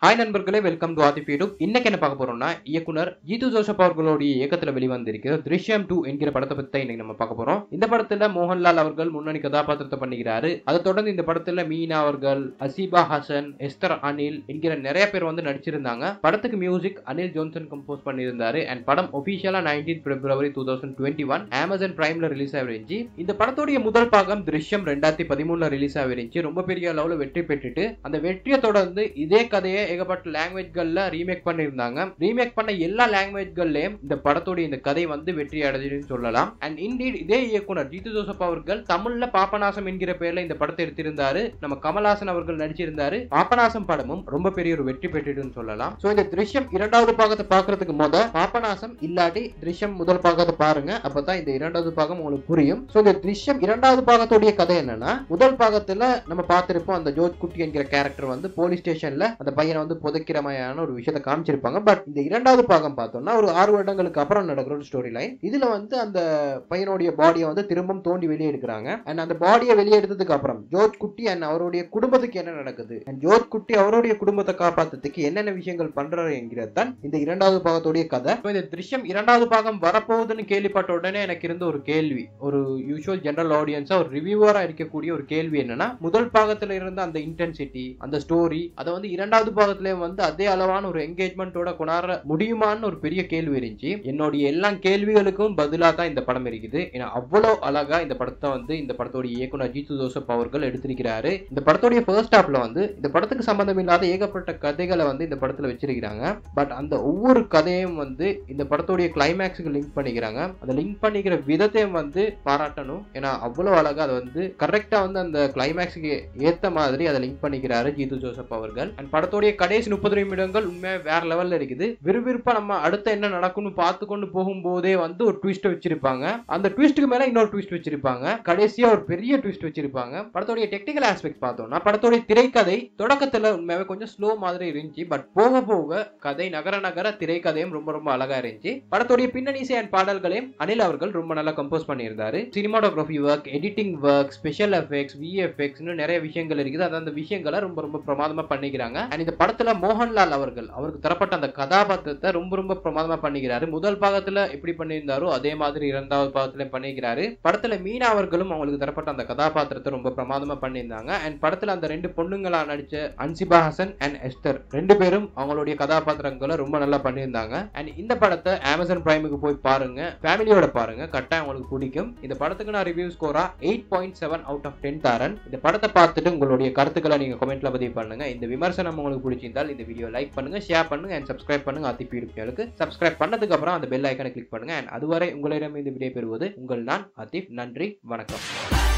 hi நண்பர்களே welcome to ஆதிப் YouTube இன்னைக்கு என்ன பார்க்க போறோம்னா இயக்குனர் ஜீது ஜோசப் அவர்களுடைய இயக்கத்துல வெளிவந்திருக்கிற திருஷ்யம் டூ என்கிற படத்தை பத்தி தான் இன்னைக்கு நம்ம பார்க்க போறோம் இந்த படத்துல மோகன்லால் அவர்கள் முன்னணி கதாபாத்திரத்தை பண்ணிக்கிறாரு அதை தொடர்ந்து இந்த படத்துல மீனா அவர்கள் அசீபா ஹசன் எஸ்தர் அனில் என்கிற நிறைய பேர் வந்து நடிச்சிருந்தாங்க படத்துக்கு மியூசிக் அனில் ஜோன்சன் கம்போஸ் பண்ணியிருந்தாரு அண்ட் படம் ஒபிஷியலா nineteen February two thousand twenty one Amazon பிரைம்ல ரிலீஸ் ஆகிருந்துச்சு இந்த படத்துடைய முதல் பாகம் திருஷ்யம் ரெண்டாயிரத்தி பதிமூணுல ரிலீஸ் ஆகிருந்துச்சு ரொம்ப பெரிய அளவுல வெற்றி பெற்றுட்டு அந்த வெற்றியை தொடர்ந்து இதே கதையை ஏகப்பட்ட லாங்குவேஜ்கள்ல ரீமேக் பண்ணியிருந்தாங்க ரீமேக் பண்ண எல்லா லாங்குவேஜ்கள்லயும் இந்த படத்துடைய இந்த கதை வந்து வெற்றி அடைஞ்சுன்னு சொல்லலாம் அண்ட் இன்டீட் இதே இயக்குனர் ஜீது ஜோசப் அவர்கள் தமிழ்ல பாபநாசம் என்கிற பேர்ல இந்த படத்தை எடுத்திருந்தாரு நம்ம கமல்ஹாசன் அவர்கள் நடிச்சிருந்தாரு பாபநாசம் படமும் ரொம்ப பெரிய ஒரு வெற்றி பெற்றுன்னு சொல்லலாம் சோ இந்த திருஷ்யம் இரண்டாவது பாகத்தை பாக்குறதுக்கு முத பாபநாசம் இல்லாட்டி திருஷ்யம் முதல் பாகத்தை பாருங்க அப்பதான் இந்த இரண்டாவது பாகம் உங்களுக்கு புரியும் சோ இந்த திருஷ்யம் இரண்டாவது பாகத்துடைய கதை என்னன்னா முதல் பாகத்துல நம்ம பார்த்திருப்போம் அந்த ஜோத் குட்டி என்கிற கேரக்டர் வந்து போலீஸ் ஸ்டேஷன்ல அந்த பையனை வந்து புதைக்கிற மாதிரியான ஒரு விஷயத்தை காமிச்சிருப்பாங்க பட் இந்த இரண்டாவது பாகம் பார்த்தோம்னா ஒரு ஆறு வருடங்களுக்கு அப்புறம் நடக்கிற ஒரு ஸ்டோரி லைன் இதுல வந்து அந்த பையனுடைய பாடியை வந்து திரும்பவும் தோண்டி வெளியே எடுக்கிறாங்க அண்ட் அந்த பாடியை வெளியே எடுத்ததுக்கு அப்புறம் ஜோத் குட்டி அண்ட் அவருடைய குடும்பத்துக்கு என்ன நடக்குது அண்ட் ஜோத் குட்டி அவருடைய குடும்பத்தை காப்பாத்துறதுக்கு என்னென்ன விஷயங்கள் பண்றாரு என்கிறது தான் இந்த இரண்டாவது பாகத்துடைய கதை இப்போ இந்த திருஷ்யம் இரண்டாவது பாகம் வரப்போகுதுன்னு கேள்விப்பட்ட உடனே எனக்கு இருந்த ஒரு கேள்வி ஒரு யூஸ்வல் ஜெனரல் ஆடியன்ஸா ஒரு ரிவ்யூவரா இருக்கக்கூடிய ஒரு கேள்வி என்னன்னா முதல் பாகத்துல இருந்த அந்த இன்டென்சிட்டி அந்த ஸ்டோரி அதை வந்து இரண்டாவது பாகத்திலே வந்து அதே அளவான ஒரு என்கேஜ்மெண்ட்டோட கொண்டாட முடியுமான்னு ஒரு பெரிய கேள்வி இருந்துச்சு என்னுடைய எல்லா கேள்விகளுக்கும் பதிலா தான் இந்த படம் இருக்குது ஏன்னா அவ்வளோ அழகா இந்த படத்தை வந்து இந்த படத்தோட இயக்குனர் ஜீத்து ஜோசப் அவர்கள் எடுத்திருக்கிறாரு இந்த படத்தோடைய ஃபர்ஸ்ட் ஹாப்ல வந்து இந்த படத்துக்கு சம்பந்தம் இல்லாத ஏகப்பட்ட கதைகளை வந்து இந்த படத்துல வச்சிருக்கிறாங்க பட் அந்த ஒவ்வொரு கதையும் வந்து இந்த படத்தோடைய கிளைமேக்ஸுக்கு லிங்க் பண்ணிக்கிறாங்க அந்த லிங்க் பண்ணிக்கிற விதத்தையும் வந்து பாராட்டணும் ஏன்னா அவ்வளோ அழகா அதை வந்து கரெக்டா வந்து அந்த கிளைமேக்ஸுக்கு ஏத்த மாதிரி அதை லிங்க் பண்ணிக்கிறாரு ஜீது ஜோசப் அவர்கள் அண்ட் படத்தோடைய கடைசி முப்பது நிமிடங்கள் உண்மையாக வேற லெவல்ல இருக்குது விறுவிறுப்பா நம்ம அடுத்து என்ன நடக்கும்னு பார்த்து கொண்டு போகும்போதே வந்து ஒரு ட்விஸ்ட் வச்சிருப்பாங்க அந்த ட்விஸ்ட்டுக்கு மேல இன்னொரு ட்விஸ்ட் வச்சிருப்பாங்க கடைசியா ஒரு பெரிய ட்விஸ்ட் வச்சிருப்பாங்க படத்தோடைய டெக்னிக்கல் ஆஸ்பெக்ட் பார்த்தோம்னா படத்தோடைய திரைக்கதை தொடக்கத்துல உண்மையாவே கொஞ்சம் ஸ்லோ மாதிரி இருந்துச்சு பட் போக போக கதை நகர நகர திரைக்கதையும் ரொம்ப ரொம்ப அழகா இருந்துச்சு படத்தோடைய பின்னணி இசை அண்ட் பாடல்களையும் அனில் அவர்கள் ரொம்ப நல்லா கம்போஸ் பண்ணியிருந்தாரு cinematography work editing work special effects VFX நிறைய விஷயங்கள் இருக்குது அது அந்த விஷயங்களை ரொம்ப ரொம்ப பிரமாதமா பண்ணிக்கிறாங்க அண்ட் இந்த படத்துல மோகன்லால் அவர்கள் அவருக்கு தரப்பட்ட அந்த கதாபாத்திரத்தை ரொம்ப ரொம்ப பிரமாதமா பண்ணிக்கிறாரு முதல் பாகத்துல எப்படி பண்ணியிருந்தாரோ அதே மாதிரி இரண்டாவது பாகத்துல பண்ணிக்கிறாரு படத்துல மீனா அவர்களும் அவங்களுக்கு தரப்பட்ட அந்த கதாபாத்திரத்தை ரொம்ப பிரமாதமா பண்ணியிருந்தாங்க அண்ட் படத்துல அந்த ரெண்டு பொண்ணுங்களா நடிச்ச அன்சிபா ஹசன் அண்ட் எஸ்தர் ரெண்டு பேரும் அவங்களுடைய கதாபாத்திரங்களை ரொம்ப நல்லா பண்ணியிருந்தாங்க அண்ட் இந்த படத்தை அமேசான் பிரைமுக்கு போய் பாருங்க ஃபேமிலியோட பாருங்க கட்டாயம் உங்களுக்கு பிடிக்கும் இந்த படத்துக்கு நான் ரிவ்யூ ஸ்கோரா eight point seven out of ten தரேன் இந்த படத்தை பார்த்துட்டு உங்களுடைய கருத்துக்களை நீங்க கமெண்ட்ல பதிவு பண்ணுங்க இந்த விமர்சனம் உங்களுக்கு பிடிச்சிருந்தால் இந்த வீடியோ லைக் பண்ணுங்க ஷேர் பண்ணுங்க அண்ட் சப்ஸ்கிரைப் பண்ணுங்க அதிப்பி சேனலுக்கு சப்ஸ்கிரைப் பண்ணதுக்கு அப்புறம் அந்த பெல் ஐக்கனை கிளிக் பண்ணுங்க அண்ட் அதுவரை உங்களிடம் இந்த விடை பெறுவது உங்கள் நான் அதிப் நன்றி வணக்கம்